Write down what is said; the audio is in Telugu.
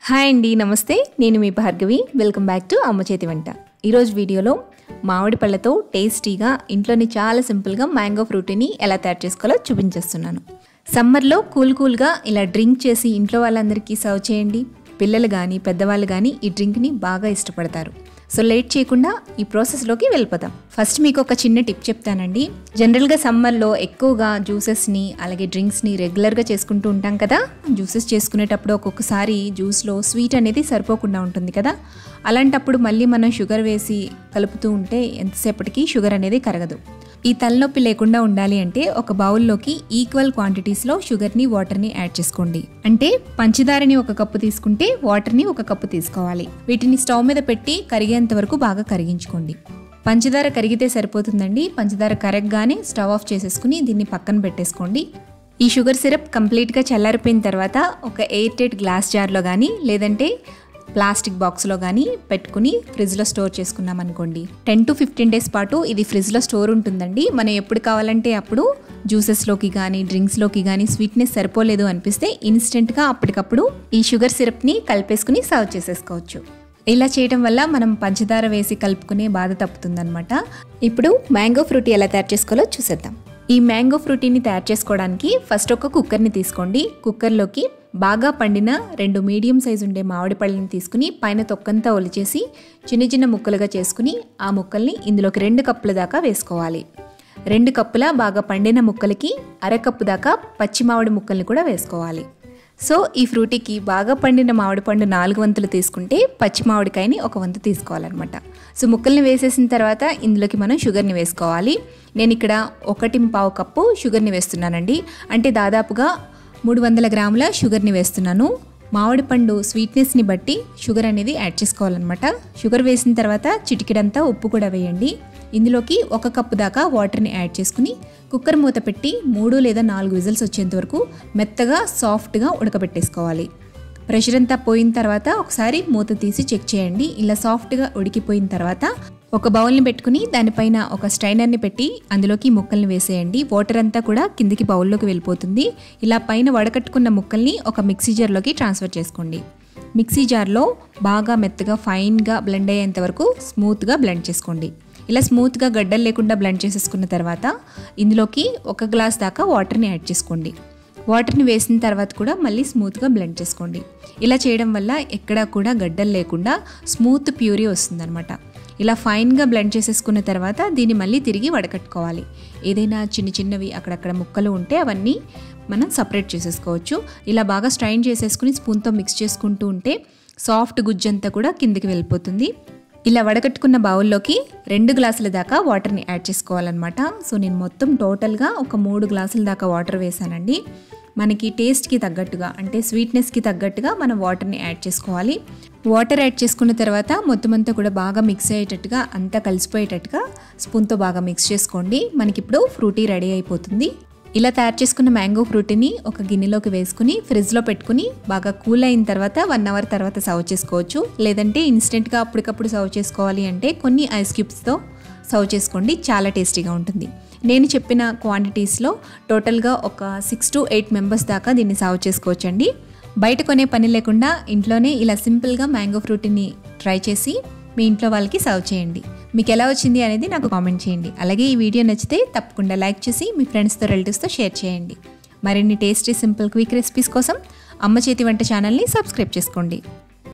హాయ్ అండి నమస్తే నేను మీ భార్గవి వెల్కమ్ బ్యాక్ టు అమ్మ చేతి వంట ఈరోజు వీడియోలో మామిడి పళ్ళతో టేస్టీగా ఇంట్లోని చాలా సింపుల్గా మ్యాంగో ఫ్రూటీని ఎలా తయారు చేసుకోవాలో చూపించేస్తున్నాను సమ్మర్లో కూల్ కూల్గా ఇలా డ్రింక్ చేసి ఇంట్లో వాళ్ళందరికీ సర్వ్ చేయండి పిల్లలు కానీ పెద్దవాళ్ళు కానీ ఈ డ్రింక్ని బాగా ఇష్టపడతారు సో లేట్ చేయకుండా ఈ ప్రాసెస్లోకి వెళ్ళిపోదాం ఫస్ట్ మీకు ఒక చిన్న టిప్ చెప్తానండి జనరల్గా సమ్మర్లో ఎక్కువగా జ్యూసెస్ని అలాగే డ్రింక్స్ని రెగ్యులర్గా చేసుకుంటూ ఉంటాం కదా జ్యూసెస్ చేసుకునేటప్పుడు ఒక్కొక్కసారి జ్యూస్లో స్వీట్ అనేది సరిపోకుండా ఉంటుంది కదా అలాంటప్పుడు మళ్ళీ మనం షుగర్ వేసి కలుపుతూ ఉంటే ఎంతసేపటికి షుగర్ అనేది కరగదు ఈ తలనొప్పి లేకుండా ఉండాలి అంటే ఒక బౌల్లోకి ఈక్వల్ క్వాంటిటీస్లో షుగర్ని వాటర్ని యాడ్ చేసుకోండి అంటే పంచదారని ఒక కప్పు తీసుకుంటే వాటర్ని ఒక కప్పు తీసుకోవాలి వీటిని స్టవ్ మీద పెట్టి కరిగేంత వరకు బాగా కరిగించుకోండి పంచదార కరిగితే సరిపోతుందండి పంచదార కరగగానే స్టవ్ ఆఫ్ చేసేసుకుని దీన్ని పక్కన పెట్టేసుకోండి ఈ షుగర్ సిరప్ కంప్లీట్గా చల్లారిపోయిన తర్వాత ఒక ఎయిర్ టైట్ గ్లాస్ జార్లో కానీ లేదంటే ప్లాస్టిక్ బాక్స్లో కానీ పెట్టుకుని ఫ్రిడ్జ్లో స్టోర్ చేసుకున్నాం అనుకోండి టెన్ టు ఫిఫ్టీన్ డేస్ పాటు ఇది ఫ్రిడ్జ్లో స్టోర్ ఉంటుందండి మనం ఎప్పుడు కావాలంటే అప్పుడు జ్యూసెస్లోకి కానీ డ్రింక్స్లోకి కానీ స్వీట్నెస్ సరిపోలేదు అనిపిస్తే ఇన్స్టెంట్గా అప్పటికప్పుడు ఈ షుగర్ సిరప్ని కలిపేసుకుని సర్వ్ చేసేసుకోవచ్చు ఇలా చేయడం వల్ల మనం పంచదార వేసి కలుపుకునే బాధ తప్పుతుందనమాట ఇప్పుడు మ్యాంగో ఫ్రూటీ ఎలా తయారు చేసుకోవాలో చూసేద్దాం ఈ మ్యాంగో ఫ్రూటీని తయారు చేసుకోవడానికి ఫస్ట్ ఒక కుక్కర్ని తీసుకోండి కుక్కర్లోకి బాగా పండిన రెండు మీడియం సైజు ఉండే మామిడి పళ్ళని తీసుకుని పైన తొక్కంతా ఒలిచేసి చిన్న చిన్న ముక్కలుగా చేసుకుని ఆ ముక్కల్ని ఇందులోకి రెండు కప్పుల దాకా వేసుకోవాలి రెండు కప్పుల బాగా పండిన ముక్కలకి అరకప్పు దాకా పచ్చి మామిడి ముక్కల్ని కూడా వేసుకోవాలి సో ఈ ఫ్రూటీకి బాగా పండిన మామిడి పండు నాలుగు వంతులు తీసుకుంటే పచ్చి మామిడికాయని ఒక వంతు తీసుకోవాలన్నమాట సో ముక్కల్ని వేసేసిన తర్వాత ఇందులోకి మనం షుగర్ని వేసుకోవాలి నేను ఇక్కడ ఒకటి పావు కప్పు షుగర్ని వేస్తున్నానండి అంటే దాదాపుగా మూడు వందల గ్రాముల షుగర్ని వేస్తున్నాను మామిడి పండు స్వీట్నెస్ని బట్టి షుగర్ అనేది యాడ్ చేసుకోవాలన్నమాట షుగర్ వేసిన తర్వాత చిటికెడంతా ఉప్పు కూడా వేయండి ఇందులోకి ఒక కప్పు దాకా వాటర్ని యాడ్ చేసుకుని కుక్కర్ మూత పెట్టి మూడు లేదా నాలుగు విజిల్స్ వచ్చేంత వరకు మెత్తగా సాఫ్ట్గా ఉడకబెట్టేసుకోవాలి ప్రెషర్ అంతా పోయిన తర్వాత ఒకసారి మూత తీసి చెక్ చేయండి ఇలా సాఫ్ట్గా ఉడికిపోయిన తర్వాత ఒక బౌల్ని పెట్టుకుని దానిపైన ఒక స్ట్రైనర్ని పెట్టి అందులోకి ముక్కల్ని వేసేయండి వాటర్ అంతా కూడా కిందికి బౌల్లోకి వెళ్ళిపోతుంది ఇలా పైన వడకట్టుకున్న ముక్కల్ని ఒక మిక్సీ జార్లోకి ట్రాన్స్ఫర్ చేసుకోండి మిక్సీ జార్లో బాగా మెత్తగా ఫైన్గా బ్లెండ్ అయ్యేంత వరకు స్మూత్గా బ్లెండ్ చేసుకోండి ఇలా స్మూత్గా గడ్డలు లేకుండా బ్లెండ్ చేసేసుకున్న తర్వాత ఇందులోకి ఒక గ్లాస్ దాకా వాటర్ని యాడ్ చేసుకోండి వాటర్ని వేసిన తర్వాత కూడా మళ్ళీ స్మూత్గా బ్లెండ్ చేసుకోండి ఇలా చేయడం వల్ల ఎక్కడా కూడా గడ్డలు లేకుండా స్మూత్ ప్యూరీ వస్తుందన్నమాట ఇలా ఫైన్గా బ్లెండ్ చేసేసుకున్న తర్వాత దీన్ని మళ్ళీ తిరిగి వడకట్టుకోవాలి ఏదైనా చిన్న చిన్నవి అక్కడక్కడ ముక్కలు ఉంటే అవన్నీ మనం సపరేట్ చేసేసుకోవచ్చు ఇలా బాగా స్ట్రైన్ చేసేసుకుని స్పూన్తో మిక్స్ చేసుకుంటూ ఉంటే సాఫ్ట్ గుజ్జంతా కూడా కిందికి వెళ్ళిపోతుంది ఇలా వడకట్టుకున్న బౌల్లోకి రెండు గ్లాసుల దాకా వాటర్ని యాడ్ చేసుకోవాలన్నమాట సో నేను మొత్తం టోటల్గా ఒక మూడు గ్లాసుల దాకా వాటర్ వేసానండి మనకి టేస్ట్కి తగ్గట్టుగా అంటే స్వీట్నెస్కి తగ్గట్టుగా మనం వాటర్ని యాడ్ చేసుకోవాలి వాటర్ యాడ్ చేసుకున్న తర్వాత మొత్తం అంతా కూడా బాగా మిక్స్ అయ్యేటట్టుగా అంతా కలిసిపోయేటట్టుగా స్పూన్తో బాగా మిక్స్ చేసుకోండి మనకి ఇప్పుడు ఫ్రూటీ రెడీ అయిపోతుంది ఇలా తయారు చేసుకున్న మ్యాంగో ఫ్రూటీని ఒక గిన్నెలోకి వేసుకుని ఫ్రిడ్జ్లో పెట్టుకుని బాగా కూల్ అయిన తర్వాత వన్ అవర్ తర్వాత సర్వ్ చేసుకోవచ్చు లేదంటే ఇన్స్టెంట్గా అప్పటికప్పుడు సర్వ్ చేసుకోవాలి అంటే కొన్ని ఐస్ క్యూబ్స్తో సర్వ్ చేసుకోండి చాలా టేస్టీగా ఉంటుంది నేను చెప్పిన క్వాంటిటీస్లో టోటల్గా ఒక సిక్స్ టు ఎయిట్ మెంబర్స్ దాకా దీన్ని సర్వ్ చేసుకోవచ్చండి బయట కొనే పని లేకుండా ఇంట్లోనే ఇలా సింపుల్గా మ్యాంగో ఫ్రూటీని ట్రై చేసి మీ ఇంట్లో వాళ్ళకి సర్వ్ చేయండి మీకు ఎలా వచ్చింది అనేది నాకు కామెంట్ చేయండి అలాగే ఈ వీడియో నచ్చితే తప్పకుండా లైక్ చేసి మీ ఫ్రెండ్స్తో రిలేటివ్స్తో షేర్ చేయండి మరిన్ని టేస్టీ సింపుల్ క్విక్ రెసిపీస్ కోసం అమ్మ చేతి వంట ఛానల్ని సబ్స్క్రైబ్ చేసుకోండి